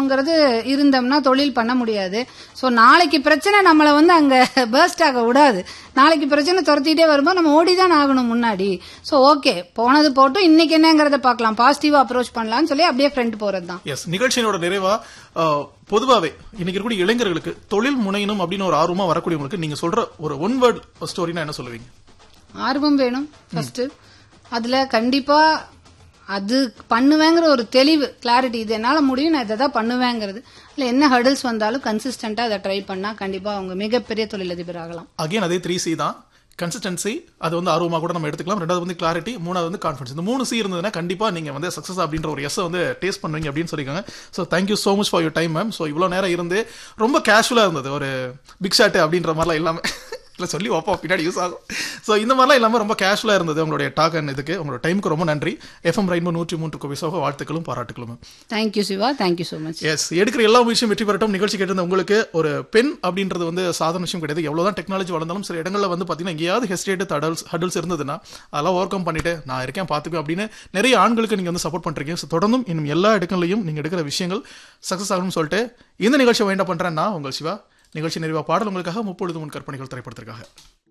இருக்கணுங்கிறது இருந்தோம்னா தொழில் பண்ண முடியாது ஸோ நாளைக்கு பிரச்சனை நம்மளை வந்து அங்க பேர்ஸ்ட் ஆக விடாது நாளைக்கு பிரச்சனை துரத்திட்டே வரும்போது நம்ம ஓடி தான் ஆகணும் முன்னாடி ஸோ ஓகே போனது போட்டும் இன்னைக்கு என்னங்கிறத பார்க்கலாம் பாசிட்டிவா அப்ரோச் பண்ணலாம்னு சொல்லி அப்படியே ஃப்ரெண்ட் போறது தான் எஸ் நிகழ்ச்சியினோட நிறைவா அஹ், பொதுவாவே இன்னைக்கு இருக்கக்கூடிய இளைஞர்களுக்கு தொழில் முனையணும் அப்படின்னு ஒரு ஆர்வமா வரக்கூடியவங்களுக்கு நீங்க சொல்ற ஒரு ஒன் வேர்ட் ஸ்டோரினா என்ன சொல்லுவீங்க ஆர்வம் வேணும் ஃபர்ஸ்ட் அதுல கண்டிப்பா அது பண்ணுவேங்கிற ஒரு தெளிவு கிளாரிட்டி இது என்னால முடியும் நான் இதை தான் பண்ணுவேங்கிறது இல்ல என்ன ஹர்டில்ஸ் வந்தாலும் கன்சிஸ்டன்டா அதை ட்ரை பண்ணா கண்டிப்பா அவங்க மிகப்பெரிய தொழிலதிபர் ஆகலாம் அகைன் அதே த்ரீ சி தான் கன்சிஸ்டன்சி அது வந்து ஆர்வமா கூட நம்ம எடுத்துக்கலாம் ரெண்டாவது வந்து கிளாரிட்டி மூணாவது வந்து கான்ஃபிடன்ஸ் இந்த மூணு சி இருந்ததுன்னா கண்டிப்பா நீங்க வந்து சக்சஸ் அப்படின்ற ஒரு எஸ் வந்து டேஸ்ட் பண்ணுவீங்க அப்படின்னு சொல்லியிருக்காங்க so thank you so much for your time ma'am so இவ்வளோ நேரம் இருந்து ரொம்ப கேஷுவலா இருந்தது ஒரு பிக் ஷாட் அப்படின்ற மாதிரிலாம் இல்லாம இல்லை சொல்லி வைப்போம் பின்னாடி யூஸ் ஆகும் ஸோ இந்த மாதிரிலாம் இல்லாமல் ரொம்ப கேஷுவலாக இருந்தது உங்களுடைய டாக் அண்ட் இதுக்கு உங்களோட டைமுக்கு ரொம்ப நன்றி எஃப்எம் ரெயின்போ நூற்றி மூன்று கோவிஸாக வாழ்த்துக்களும் பாராட்டுகளும் ma'am thank you Siva thank you so much yes எடுக்கிற எல்லா விஷயம் வெற்றி பெறட்டும் நிகழ்ச்சி கேட்டிருந்த உங்களுக்கு ஒரு பெண் அப்படின்றது வந்து சாதாரண விஷயம் கிடையாது எவ்வளவுதான் டெக்னாலஜி வளர்ந்தாலும் சில இடங்களில் வந்து பார்த்தீங்கன்னா எங்கேயாவது ஹெஸ்டேட் ஹடல்ஸ் ஹடல்ஸ் இருந்ததுன்னா அதெல்லாம் ஓவர் கம் பண்ணிட்டு நான் இருக்கேன் பார்த்துக்குவேன் அப்படின்னு நிறைய ஆண்களுக்கு நீங்கள் வந்து சப்போர்ட் பண்ணுறீங்க ஸோ தொடர்ந்தும் இன்னும் எல்லா இடங்கள்லையும் நீங்கள் எடுக்கிற விஷயங்கள் சக்ஸஸ் ஆகணும்னு சொல்லிட்டு இந்த நிகழ்ச்சியை வைண்ட் பண்ணுறேன் நான் உங்கள் சிவா நிகழ்ச்சி நிறைவா பாடல் உங்களுக்காக முப்பொழுது முன் கற்பனைகள் திரைப்படத்திற்காக